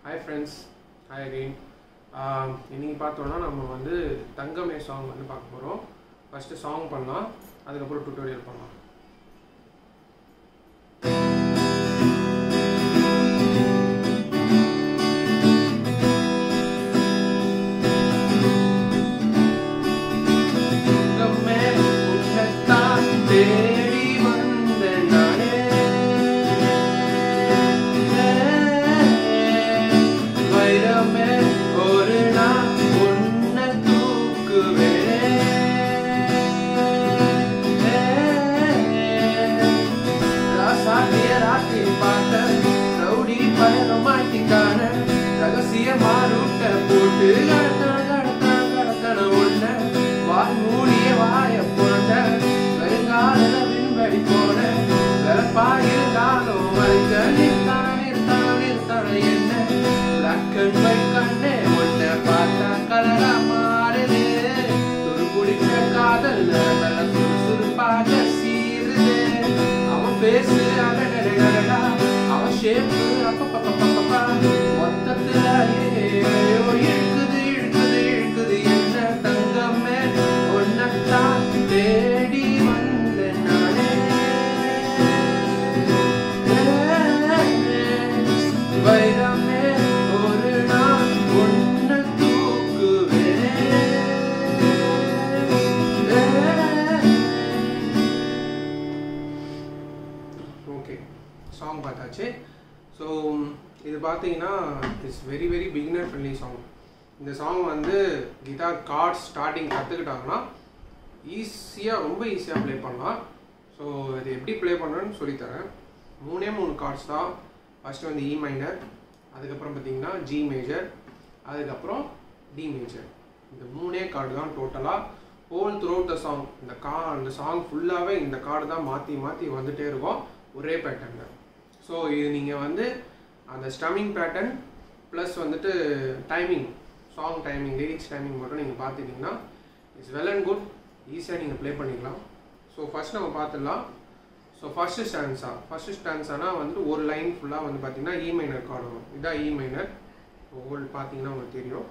Hi friends hi again இன்னைக்கு பார்த்தோன்னா நம்ம வந்து தங்கமே சாங் வந்து பார்க்க போகிறோம் ஃபஸ்ட்டு சாங் பண்ணலாம் அதுக்கப்புறம் டுட்டோரியல் பண்ணலாம் தங்கமே உன்னைத்தான் தேடி வந்தேன் நானே வைரமே ஒரு நாள் உன்னை தூக்குவேன் ராசாத்திய ராத்தி பார்த்த ரவுடி பய ரொமாட்டிக்கான ரகசியமா ரூட்ட போட்டு கடத்தன கடத்தன கடத்தன ஒண்ண வாய் மூடிய வாய போன வருங்கால விண்வெளி போன வெறப்பா இருந்தாலும் வரைக்க நிறுத்தான நிறுத்தான நிறுத்தான என்ன பிளாக் அண்ட் ஒயிட் கண்ணே ஒன்ன பார்த்தா கலரா மாறுது துரு பிடிச்ச காதல் நல்ல சுறுசுறுப்பாக சீருது அவன் பேசு அடடடடடா அவன் ஷேப்பு அப்பப்பப்பப்பப்பா மொத்தத்துல ஐயோ இழுக்குது இழுக்குது இழுக்குது என்ன தங்கமே ஒன்னத்தான் தேடி வந்த நானே வைரமே ஒரு நாள் ஒன்ன ஓகே சாங் பார்த்தாச்சு ஸோ இது பார்த்தீங்கன்னா it's very very beginner friendly song இந்த சாங் வந்து கிட்டார் கார்ட்ஸ் ஸ்டார்டிங் கற்றுக்கிட்டாங்கன்னா ஈஸியாக ரொம்ப ஈஸியாக ப்ளே பண்ணலாம் ஸோ இது எப்படி ப்ளே பண்ணுறேன்னு சொல்லித்தரேன் மூணே மூணு கார்ட்ஸ் தான் ஃபஸ்ட்டு வந்து இ மைனர் அதுக்கப்புறம் பார்த்தீங்கன்னா ஜி மேஜர் அதுக்கப்புறம் டி மேஜர் இந்த மூணே கார்டு தான் டோட்டலாக ஹோல் த்ரூ த சாங் இந்த கா அந்த சாங் ஃபுல்லாகவே இந்த கார்டு தான் மாற்றி மாற்றி வந்துட்டே இருக்கும் ஒரே பேட்டர்னில் ஸோ இது நீங்கள் வந்து அந்த ஸ்டமிங் பேட்டர்ன் ப்ளஸ் வந்துட்டு timing song timing lyrics timing மட்டும் நீங்கள் பார்த்துட்டிங்கன்னா இட்ஸ் வெல் அண்ட் குட் ஈஸியாக நீங்கள் ப்ளே பண்ணிக்கலாம் ஸோ ஃபஸ்ட் நம்ம பார்த்துடலாம் ஸோ ஃபஸ்ட்டு ஸ்டான்ஸா ஃபஸ்ட்டு ஸ்டான்ஸானா வந்துட்டு ஒரு லைன் ஃபுல்லாக வந்து பார்த்தீங்கன்னா இ மைனர் கார்டு வரும் இதான் இ மைனர் ஓல்டு பார்த்தீங்கன்னா உங்களுக்கு தெரியும்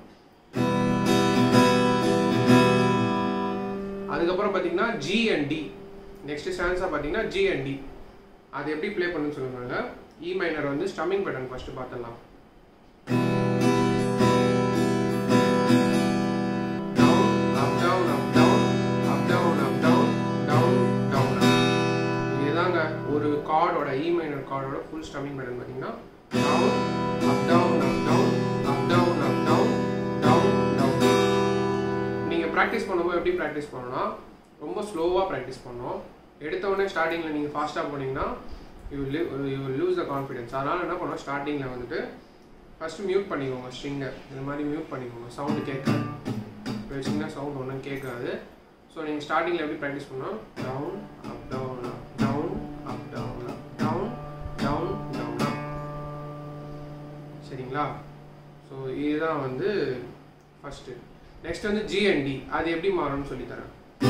அதுக்கப்புறம் பார்த்தீங்கன்னா ஜி அண்ட் டி நெக்ஸ்ட் ஸ்டான்ஸாக பார்த்தீங்கன்னா ஜி அண்ட் டி அது எப்படி ப்ளே பண்ணுன்னு சொல்லுவாங்க இ மைனர் வந்து ஸ்டம்மிங் பேட்டர்ன் ஃபஸ்ட்டு பார்த்துடலாம் down, up, down, up, down, up, down, up, down, down, down, up. இதுதாங்க ஒரு கார்டோட இ மைனர் கார்டோட ஃபுல் ஸ்டம்மிங் பேட்டர்ன் பார்த்தீங்கன்னா down, up, down, up, down, up, down, up, down, down, down. நீங்கள் practice பண்ணும்போது எப்படி practice பண்ணணும்னா ரொம்ப ஸ்லோவாக ப்ராக்டிஸ் பண்ணணும் எடுத்த உடனே ஸ்டார்டிங்கில் நீங்கள் ஃபாஸ்ட்டாக போனீங்கன்னா you leave you lose the confidence அதனால் என்ன பண்ணணும் ஸ்டார்டிங்கில் வந்துட்டு ஃபஸ்ட்டு மியூட் பண்ணிக்கோங்க ஸ்ட்ரிங்கை இந்த மாதிரி மியூட் பண்ணிக்கோங்க சவுண்டு கேட்காது இப்போ வச்சிங்கன்னா சவுண்ட் ஒன்றும் கேட்காது ஸோ நீங்கள் ஸ்டார்டிங்கில் எப்படி ப்ராக்டிஸ் பண்ணோம் down up down up down up down up down down down up சரிங்களா ஸோ இதுதான் வந்து ஃபஸ்ட்டு நெக்ஸ்ட் வந்து ஜிஎன்டி அது எப்படி மாறும்னு சொல்லித்தரேன்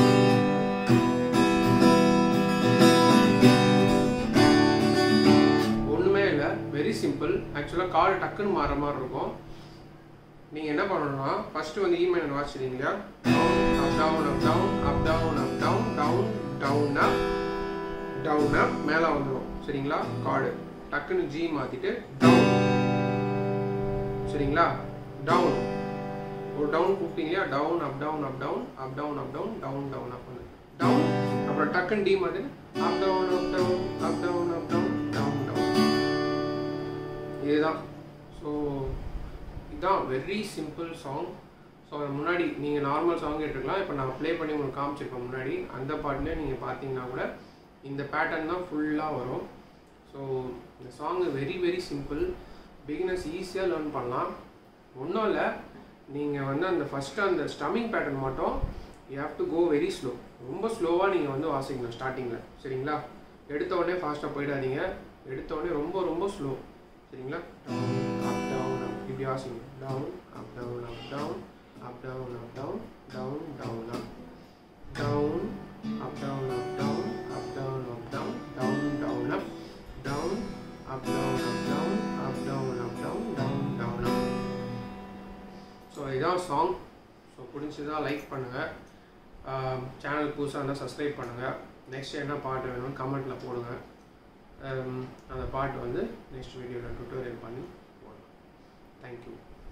ஒன்றுமே இல்லை வெரி சிம்பிள் ஆக்சுவலாக கால் டக்குன்னு மாற மாதிரி இருக்கும் நீங்கள் என்ன பண்ணணும்னா ஃபஸ்ட்டு வந்து இ மைனர் வாசிச்சிங்க இல்லையா up down up down up down up down down down up down up மேலே வந்துடும் சரிங்களா கார்டு டக்குன்னு ஜி மாற்றிட்டு டவுன் சரிங்களா டவுன் ஒரு டவுன் கூப்பிட்டீங்க இல்லையா down up down up down up down up down down down up down அப்புறம் டக்குன்னு டி மாற்றிட்டு up down up down up down up down down down இதுதான் ஸோ இதுதான் வெரி சிம்பிள் சாங் ஸோ முன்னாடி நீங்கள் நார்மல் சாங் கேட்டுருக்கலாம் இப்போ நான் play பண்ணி உங்களுக்கு காமிச்சிருக்கேன் முன்னாடி அந்த பாட்டில் நீங்கள் பார்த்தீங்கன்னா கூட இந்த பேட்டர்ன் தான் ஃபுல்லாக வரும் ஸோ இந்த song very very simple beginners ஈஸியாக லேர்ன் பண்ணலாம் ஒன்றும் இல்லை நீங்கள் வந்து அந்த ஃபஸ்ட்டு அந்த ஸ்டமிங் பேட்டர்ன் மட்டும் you have to go very slow ரொம்ப ஸ்லோவாக நீங்கள் வந்து வாசிக்கணும் ஸ்டார்டிங்கில் சரிங்களா எடுத்த உடனே ஃபாஸ்ட்டாக போயிடாதீங்க எடுத்த உடனே ரொம்ப ரொம்ப ஸ்லோ சரிங்களா அப் டவுன் அப் இப்படி வாசிங்க down up down up down up down up down down down up down up down up down up down up down down down up down up down up down up down up down down down இதுதான் song so பிடிச்சதா like பண்ணுங்கள் channel புதுசாக இருந்தால் subscribe பண்ணுங்கள் next என்ன பாட்டு வேணும்னு கமெண்ட்டில் போடுங்க Um, அந்த பாட்டு வந்து நெக்ஸ்ட் வீடியோவில் டுட்டோரியல் பண்ணி போடலாம் தேங்க்யூ